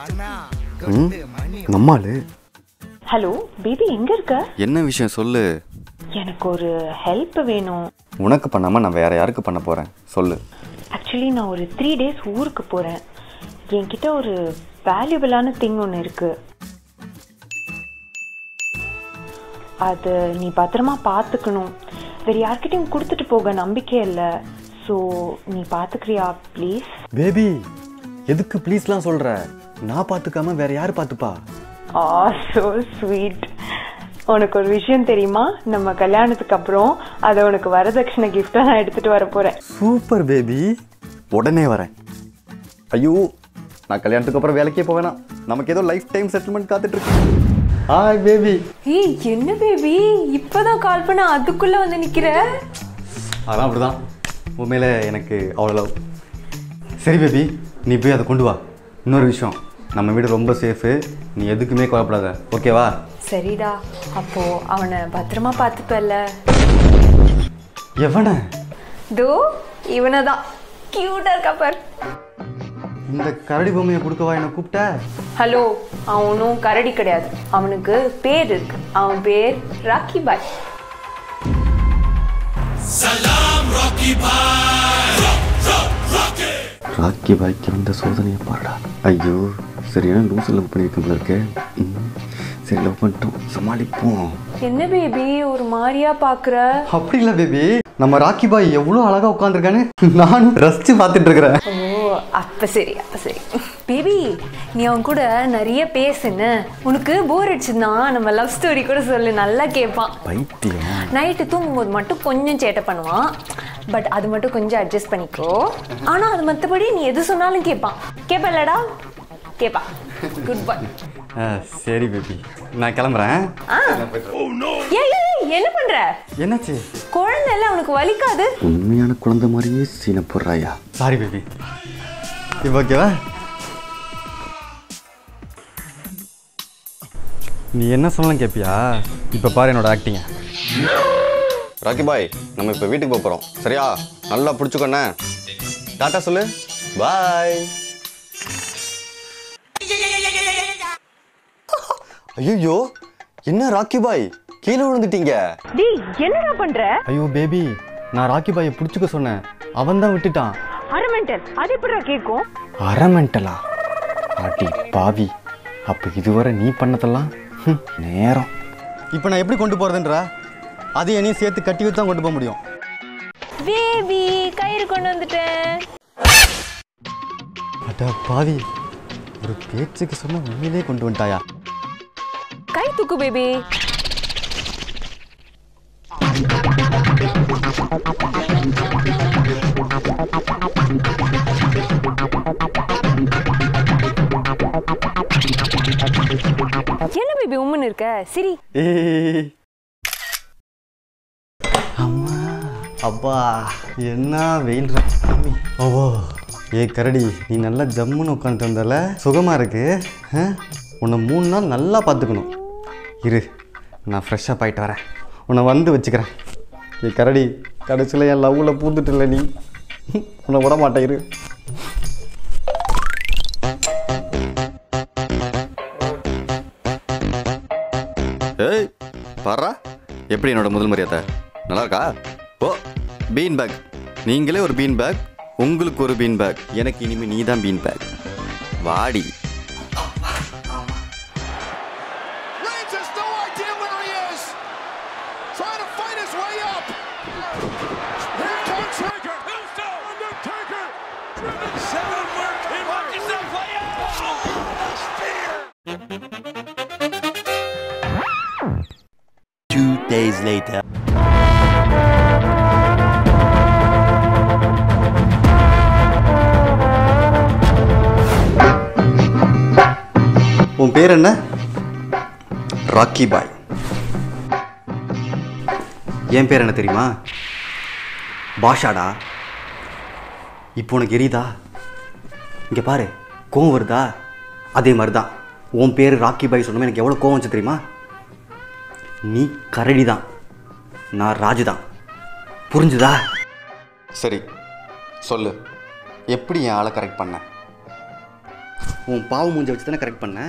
ம் நம்மாளு hello baby எங்க இருக்க என்ன விஷயம் சொல்லு எனக்கு ஒரு ஹெல்ப் வேணும் உனக்கு பண்ணாமல் நான் வேற யாருக்கு பண்ண போகிறேன் சொல்லு ஆக்சுவலி நான் ஒரு த்ரீ டேஸ் ஊருக்கு போகிறேன் என்கிட்ட ஒரு வேல்யூபிளான திங் ஒன்று இருக்கு அது நீ பத்திரமா பார்த்துக்கணும் வேறு யார்கிட்டயும் கொடுத்துட்டு போக நம்பிக்கை இல்லை ஸோ நீ பார்த்துக்கிறியா ப்ளீஸ் பேபி எதுக்கு ப்ளீஸ்லாம் சொல்கிற நான் பார்த்துக்காம வேற யார் பார்த்துப்பா ஆ ஸோ ஸ்வீட் உனக்கு ஒரு விஷயம் தெரியுமா நம்ம கல்யாணத்துக்கு அப்புறம் அதை உனக்கு வரதட்சணை கிஃப்டாக நான் எடுத்துகிட்டு வர போகிறேன் சூப்பர் பேபி உடனே வரேன் ஐயோ நான் கல்யாணத்துக்கு அப்புறம் வேலைக்கே போவேனா நமக்கு ஏதோ லைஃப் டைம் செட்டில்மெண்ட் காத்துட்டு இருக்கு ஹாய் பேபி ஏய் என்ன பேபி இப்பதான் கால் பண்ண அதுக்குள்ள வந்து நிக்கிற அதான் அப்படிதான் உண்மையில எனக்கு அவ்வளோ லவ் சரி பேபி நீ போய் அதை கொண்டு வா இன்னொரு விஷயம் நம்ம வீடு ரொம்ப சேஃபு நீ எதுக்குமே கவலைப்படாத ஓகேவா சரிடா அப்போ அவனை பத்திரமா பார்த்துப்பல்ல எவனை தோ இவனை தான் கியூட்டா இருக்கா பார் இந்த கரடி பொம்மையை கொடுக்கவா என்னை கூப்பிட்ட ஹலோ அவனும் கரடி கிடையாது அவனுக்கு பேர் இருக்கு அவன் பேர் ராக்கி பாய் ராக்கி பாய்க்கு வந்த சோதனையை பாடுறா ஐயோ சரியான லூஸ் லவ் பண்ணியிருக்கேன் போல இருக்கே ம், சரி லவ் பண்ணிட்டோம் சமாளிப்போம் என்ன பேபி ஒரு மாதிரியா பாக்குற அப்படி இல்லை பேபி நம்ம ராக்கி பாய் எவ்வளோ அழகா உட்காந்துருக்கான்னு நானும் ரசிச்சு பார்த்துட்டு இருக்கிறேன் ஓ அப்ப சரி அப்ப சரி பேபி நீ அவன் கூட நிறைய பேசுன உனக்கு போர் அடிச்சுன்னா நம்ம லவ் ஸ்டோரி கூட சொல்லு நல்லா கேட்பான் பைத்தியம் நைட்டு தூங்கும்போது மட்டும் கொஞ்சம் சேட்டை பண்ணுவான் பட் அது மட்டும் கொஞ்சம் அட்ஜஸ்ட் பண்ணிக்கோ ஆனா அது மற்றபடி நீ எது சொன்னாலும் கேட்பான் கேட்பல்லடா கேட்பா குட் பாய் ஆ, சரி பேபி நான் கிளம்புறேன் ஏய் ஏய், ஏய், என்ன பண்ற என்னாச்சு குழந்தை எல்லாம் உனக்கு வலிக்காது உண்மையான குழந்தை மாதிரியே சீன போடுறாயா சாரி பேபி இப்போ ஓகேவா நீ என்ன சொன்னாலும் கேட்பியா இப்போ பாரு என்னோட ஆக்டிங்க ராக்கி பாய் நம்ம இப்போ வீட்டுக்கு போக போகிறோம் சரியா நல்லா பிடிச்சிக்கோண்ணே டாட்டா சொல்லு பாய் ஐயோ என்ன ராக்கி பாய் கீழே விழுந்துட்டீங்க டேய் என்னடா பண்ற ஐயோ பேபி நான் ராக்கி பாயை பிடிச்சிக்க சொன்னேன் அவன் தான் விட்டுட்டான் அரமெண்டல் அது எப்படிடா கேட்கும் அரை மென்டலா பாட்டி பாவி அப்போ இதுவரை நீ பண்ணதெல்லாம் ஹம், நேரம் இப்போ நான் எப்படி கொண்டு போகிறதுன்றா அது என்னையும் சேர்த்து கட்டி வச்சு தான் கொண்டு போக முடியும் பேபி கயிறு கொண்டு வந்துட்டேன் அடா பாவி ஒரு பேச்சுக்கு சொன்ன உண்மையிலே கொண்டு வந்துட்டாயா கை தூக்கு பேபி என்ன பேபி உம்முன்னு இருக்க சரி ஏய் அம்மா அப்பா என்ன வெயில் ஓ ஏ கரடி நீ நல்லா ஜம்முன்னு உட்காந்துட்டு வந்தால சுகமா இருக்கு ஆ? உன்னை மூணு நாள் நல்லா பார்த்துக்கணும் இரு நான் ஃப்ரெஷ்ஷாக போயிட்டு வரேன் உன்னை வந்து வச்சுக்கிறேன் ஏ கரடி கடைசியில் என் லவ்வில் பூந்துட்டுல நீ உன்னை விட மாட்டேன் இரு ஏய் பாரா எப்படி என்னோட முதல் மரியாதை நல்லா இருக்கா ஓ பீன் பேக் நீங்களே ஒரு பீன் பேக் உங்களுக்கு ஒரு பீன் பேக் எனக்கு இனிமே நீ தான் பீன் பேக் வாடி Reigns has no idea where he is. Trying to fight his way up. Here comes Taker. Undertaker. Driven seven mark. He watches them play out. Oh, spear. Two days later. உன் பேர் என்ன ராக்கி பாய் என் பேர் என்ன தெரியுமா பாஷாடா இப்போ உனக்கு எரியுதா இங்கே பாரு கோவம் வருதா அதே மாதிரி தான் உன் பேர் ராக்கி பாய் சொன்னமே எனக்கு எவ்வளோ கோவம் வச்சு தெரியுமா நீ கரடி தான் நான் ராஜு தான் புரிஞ்சுதா சரி சொல்லு எப்படி என் ஆளை கரெக்ட் பண்ண உன் பாவ மூஞ்சி வச்சு தானே கரெக்ட் பண்ணேன்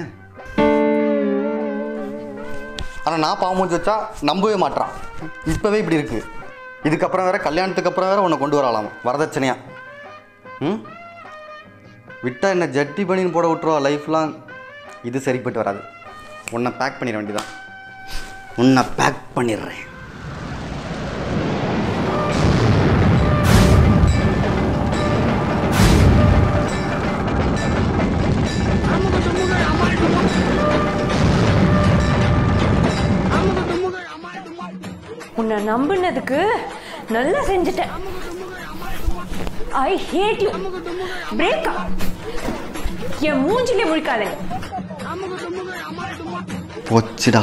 ஆனால் நான் பாவ மூஞ்சி வச்சா நம்பவே மாட்றான் இப்போவே இப்படி இருக்கு இதுக்கப்புறம் வேற கல்யாணத்துக்கு அப்புறம் வேற உன்னை கொண்டு வரலாம் வரதட்சணையா ம் விட்டா என்ன ஜட்டி பண்ணின்னு போட விட்டுருவா லைஃப்லாம் இது சரிப்பட்டு வராது உன்னை பேக் பண்ணிட வேண்டியதான் உன்னை பேக் பண்ணிடுறேன் உன்னை நம்பினதுக்கு நல்லா செஞ்சுட்டேன் ஐ ஹேட் யூ பிரேக் என் மூஞ்சிலே முழிக்காதே போச்சுடா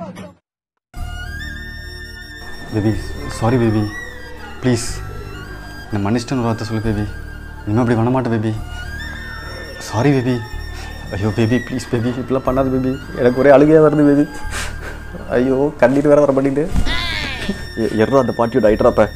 பேபி சாரி பேபி ப்ளீஸ் என்னை மன்னிச்சிட்டேன்னு ஒரு வார்த்தை சொல்லு பேபி இனிமேல் அப்படி பண்ண மாட்டேன் பேபி சாரி பேபி ஐயோ பேபி ப்ளீஸ் பேபி இப்படிலாம் பண்ணாத பேபி எனக்கு ஒரே அழுகையாக வருது பேபி ஐயோ கண்ணீர் வேற வர பண்ணிட்டு எறா அந்த பாட்டியோட ஐட்ராப்ப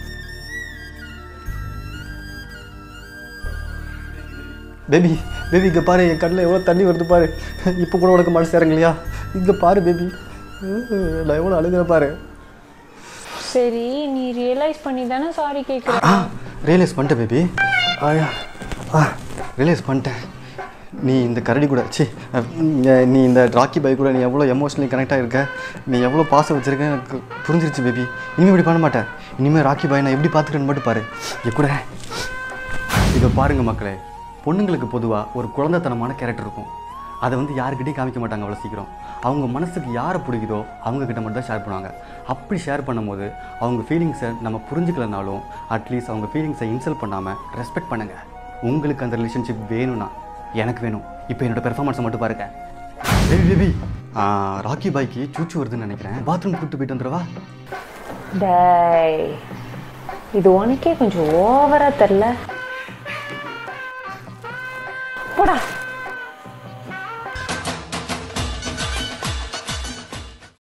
பேபி பேபி இங்கே பாரு என் கண்ணில் எவ்வளோ தண்ணி வருது பாரு இப்போ கூட உனக்கு மனசு இறங்கலையா இங்கே பாரு பேபி நான் எவ்வளோ அழுகிறேன் பாரு சரி நீ ரியலைஸ் பண்ணி தானே சாரி கேட்குற ஆ ரியலைஸ் பண்ணிட்டேன் பேபி ஆயா ஆ ரியலைஸ் பண்ணிட்டேன் நீ இந்த கரடி கூட சி நீ இந்த ராக்கி பை கூட நீ எவ்வளோ எமோஷனலி கனெக்ட் ஆகிருக்க நீ எவ்வளோ பாசம் வச்சுருக்க எனக்கு புரிஞ்சிருச்சு பேபி இனிமேல் இப்படி பண்ண மாட்டேன் இனிமேல் ராக்கி பாய் நான் எப்படி பார்த்துக்கிறேன்னு மட்டும் பாரு இங்க கூட இதை பாருங்க மக்களே பொண்ணுங்களுக்கு பொதுவாக ஒரு குழந்தைத்தனமான கேரக்டர் இருக்கும் அதை வந்து யாருக்கிட்டையும் காமிக்க மாட்டாங்க அவ்வளோ சீக்கிரம் அவங்க மனசுக்கு யாரை பிடிக்குதோ அவங்க கிட்ட மட்டும் தான் ஷேர் பண்ணுவாங்க அப்படி ஷேர் பண்ணும்போது அவங்க ஃபீலிங்ஸை நம்ம புரிஞ்சுக்கலனாலும் அட்லீஸ்ட் அவங்க ஃபீலிங்ஸை இன்சல்ட் பண்ணாமல் ரெஸ்பெக்ட் பண்ணுங்கள் உங்களுக்கு அந்த ரிலேஷன்ஷிப் வேணும்னா எனக்கு வேணும் இப்போ என்னோட பெர்ஃபார்மன்ஸை மட்டும் பாருங்க பேபி பேபி ராக்கி பாய்க்கு சூச்சு வருதுன்னு நினைக்கிறேன் பாத்ரூம் கூப்பிட்டு போயிட்டு வந்துடவா டேய் இது உனக்கே கொஞ்சம் ஓவரா தெரில போடா